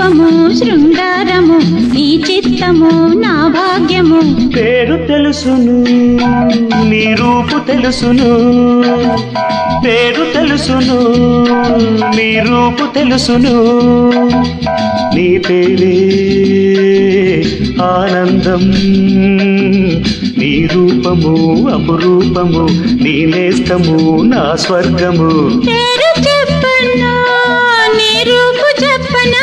రూపము శృంగారము నీ చిత్తము నా భాగ్యము పేరు తెలుసును నీ రూపు తెలుసును పేరు తెలుసును నీ రూపు తెలుసును నీ పేరే ఆనందం నీ రూపము అపురూపము నీ నేస్తము నా స్వర్గము పేరు చెప్పనా నీ రూపు చెప్పనా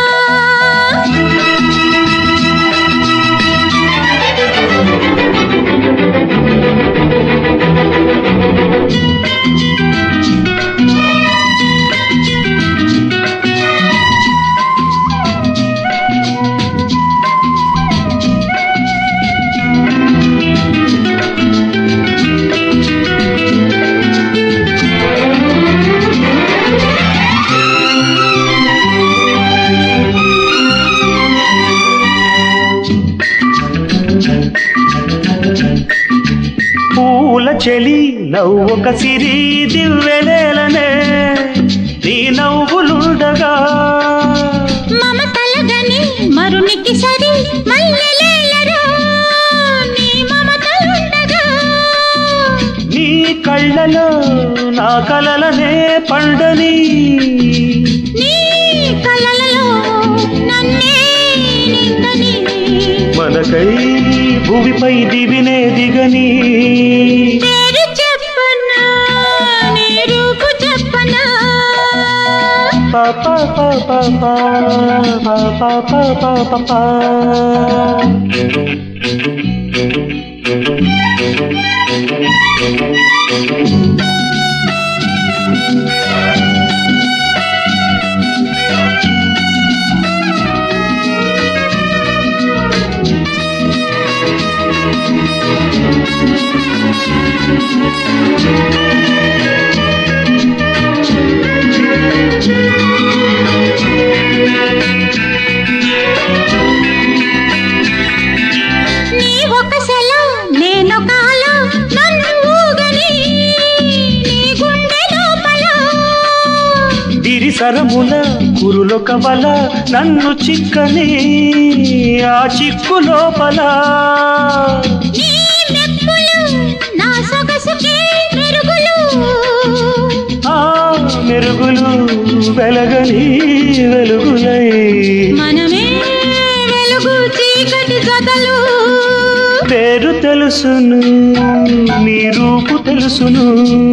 పూల చెలి నవ్వొక సిరి దివ్వెలేలనే నీ నవ్వులుండగా మమతలగని మరునికి సరి మల్లెలేలరా నీ మమతలుండగా నీ కళ్ళలో నా కలలనే పండని నీ కలలలో నన్నే నిందని మనకై భూమిపై దివినే దిగని పేరు చెప్పనా నీ రూపు చెప్పనా పాప పాప పాప పాప పాప నీ ఒక సెల నేనొక అల నన్ను ఊగని నీ గుండె లోపల గిరిసరముల కురులొక వల నన్ను చిక్కని ఆ చిక్కు లోపల నీ మెప్పులు నా సొగసుకే మెరుగులు ఆ మెరుగులు వెలగని వెలుగులై మనమే వెలుగు చీకటి జతలు పేరు తెలుసును నీ రూపు తెలుసును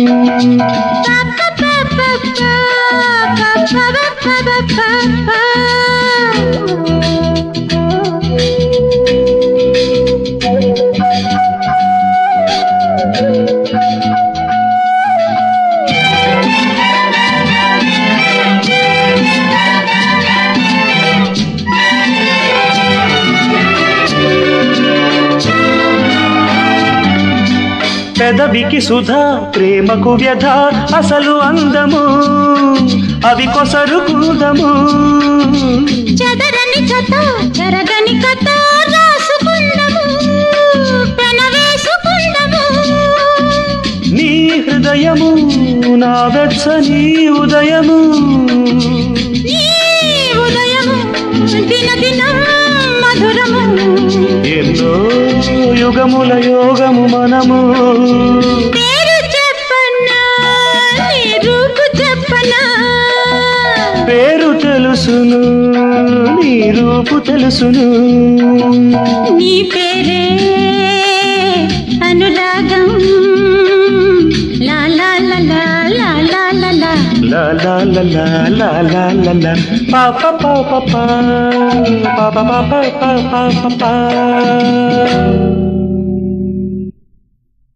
పెదవికి సుధా ప్రేమకు వ్యధ అసలు అందము అవి కొసరు కూదము చెదరని కథ చెరగని కథ రాసుకుందము పెనవేసుకుందము నీ హృదయము నా వెచ్చని ఉదయము నీ ఉదయము దిన దినం మధురము ఎన్నో యుగముల యోగము మనము పేరు చెప్పన్నా నీ రూపు చెప్పనా పేరు తెలుసును నీ రూపు తెలుసును నీ పేరే అనురాగం లా లా లా లా లా లా లా లా La la la la la la la la pa pa pa pa pa pa pa pa pa pa pa pa pa